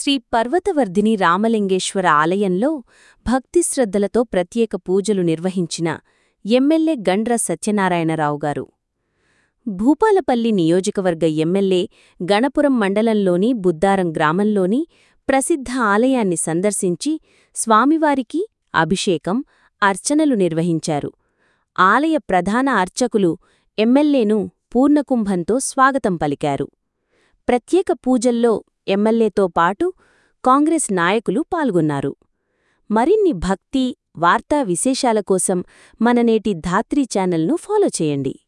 శ్రీ పర్వతవర్ధిని రామలింగేశ్వర ఆలయంలో భక్తిశ్రద్ధలతో ప్రత్యేక పూజలు నిర్వహించిన ఎమ్మెల్యే గండ్ర సత్యనారాయణరావు గారు భూపాలపల్లి నియోజకవర్గ ఎమ్మెల్యే గణపురం మండలంలోని బుద్దారం గ్రామంలోని ప్రసిద్ధ ఆలయాన్ని సందర్శించి స్వామివారికి అభిషేకం అర్చనలు నిర్వహించారు ఆలయ ప్రధాన అర్చకులు ఎమ్మెల్యేను పూర్ణకుంభంతో స్వాగతం పలికారు ప్రత్యేక పూజల్లో ఎమ్మెల్యేతో పాటు కాంగ్రెస్ నాయకులు పాల్గొన్నారు మరిన్ని భక్తి వార్తా విశేషాల కోసం మన నేటి ధాత్రీ ఛానల్ను ఫాలో చేయండి